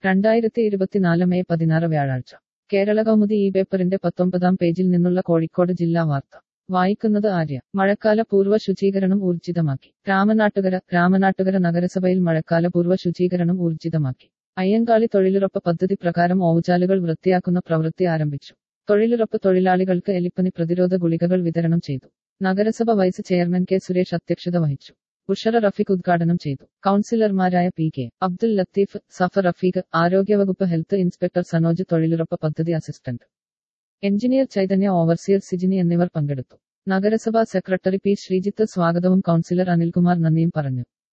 രണ്ടായിരത്തി ഇരുപത്തിനാല് മെയ് പതിനാറ് വ്യാഴാഴ്ച കേരള കൗമുദി ഈ പേപ്പറിന്റെ പത്തൊമ്പതാം പേജിൽ നിന്നുള്ള കോഴിക്കോട് ജില്ലാ വാർത്ത വായിക്കുന്നത് ആര്യ മഴക്കാല പൂർവ്വ ശുചീകരണം ഊർജിതമാക്കി രാമനാട്ടുകര രാമനാട്ടുകര നഗരസഭയിൽ മഴക്കാല പൂർവ്വ ശുചീകരണം ഊർജിതമാക്കി അയ്യങ്കാളി തൊഴിലുറപ്പ് പദ്ധതി പ്രകാരം ഓവുചാലുകൾ വൃത്തിയാക്കുന്ന പ്രവൃത്തി ആരംഭിച്ചു തൊഴിലുറപ്പ് തൊഴിലാളികൾക്ക് എലിപ്പനി പ്രതിരോധ ഗുളികകൾ വിതരണം ചെയ്തു നഗരസഭ വൈസ് ചെയർമാൻ കെ സുരേഷ് അധ്യക്ഷത വഹിച്ചു ബുഷറ റഫീഖ് ഉദ്ഘാടനം ചെയ്തു കൗൺസിലർമാരായ പി കെ അബ്ദുൽ ലത്തീഫ് സഫർ റഫീഖ് ആരോഗ്യവകുപ്പ് ഹെൽത്ത് ഇൻസ്പെക്ടർ സനോജ് തൊഴിലുറപ്പ് പദ്ധതി assistant engineer Chaithanya overseer Sijini എന്നിവർ പങ്കെടുത്തു നഗരസഭാ സെക്രട്ടറി പി ശ്രീജിത്ത് സ്വാഗതവും കൗൺസിലർ അനിൽകുമാർ നന്ദിയും പറഞ്ഞു